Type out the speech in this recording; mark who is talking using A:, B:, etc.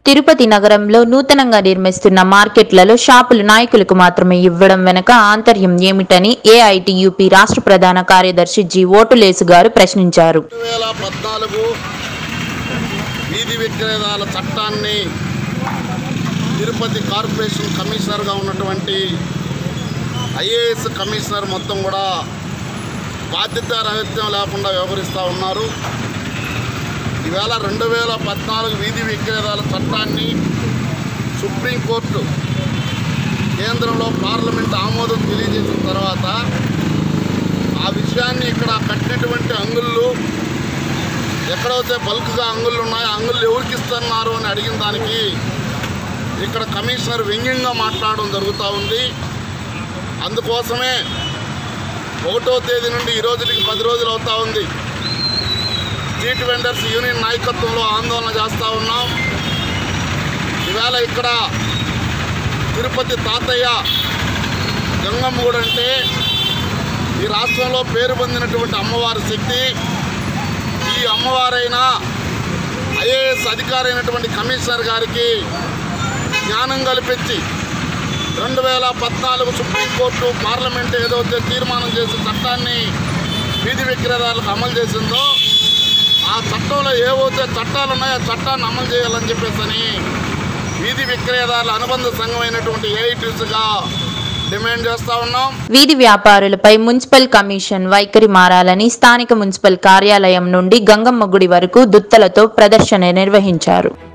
A: తిరుపతి నగరంలో నూతనంగా నిర్మిస్తున్న మార్కెట్లలో షాపులు నాయకులకు మాత్రమే ఇవ్వడం వెనక ఆంతర్యం ఏమిటని ఏఐటియుపి రాష్ట్ర ప్రధాన కార్యదర్శి జి ఓటులేసు గారు ప్రశ్నించారు
B: రెండు వేల పద్నాలుగు వీధి విక్రయాల చట్టాన్ని తిరుపతి కార్పొరేషన్ కమిషనర్గా ఉన్నటువంటి ఐఏఎస్ కమిషనర్ మొత్తం కూడా బాధ్యత రహిత్యం లేకుండా వ్యవహరిస్తూ ఉన్నారు ఈవేళ రెండు వేల పద్నాలుగు వీధి విక్రయాల చట్టాన్ని సుప్రీంకోర్టు కేంద్రంలో పార్లమెంట్ ఆమోదం తెలియజేసిన తర్వాత ఆ విషయాన్ని ఇక్కడ కట్టినటువంటి అంగుళ్ళు ఎక్కడైతే బల్క్గా అంగుళ్ళు ఉన్నాయో ఆ అంగుళ్ళు ఎవరికి ఇస్తున్నారు అని అడిగిన దానికి ఇక్కడ కమిషనర్ వ్యంగ్యంగా మాట్లాడడం జరుగుతూ ఉంది అందుకోసమే ఒకటో తేదీ నుండి ఈ రోజుకి పది రోజులు అవుతా ఉంది స్ట్రీట్ వెండర్స్ యూనియన్ నాయకత్వంలో ఆందోళన చేస్తూ ఉన్నాం ఈవేళ ఇక్కడ తిరుపతి తాతయ్య గంగమ్మగుడు అంటే ఈ రాష్ట్రంలో పేరు పొందినటువంటి అమ్మవారి శక్తి ఈ అమ్మవారైన ఐఏఎస్ అధికారి అయినటువంటి కమిషనర్ గారికి జ్ఞానం కల్పించి రెండు వేల పద్నాలుగు సుప్రీంకోర్టు పార్లమెంట్ ఏదైతే తీర్మానం చేసి చట్టాన్ని వీధి విక్రయాలకు అమలు చేసిందో ఆ చట్టంలో ఏవైతే చట్టాలు ఉన్నాయో ఆ చట్టాన్ని అమలు చేయాలని చెప్పేసి వీధి విక్రయదారుల అనుబంధ సంఘం అయినటువంటి ఏఐటీసీగా డిమాండ్ చేస్తూ ఉన్నాం
A: వీధి వ్యాపారులపై మున్సిపల్ కమిషన్ వైఖరి మారాలని స్థానిక మున్సిపల్ కార్యాలయం నుండి గంగమ్మ గుడి వరకు దుత్తలతో ప్రదర్శన నిర్వహించారు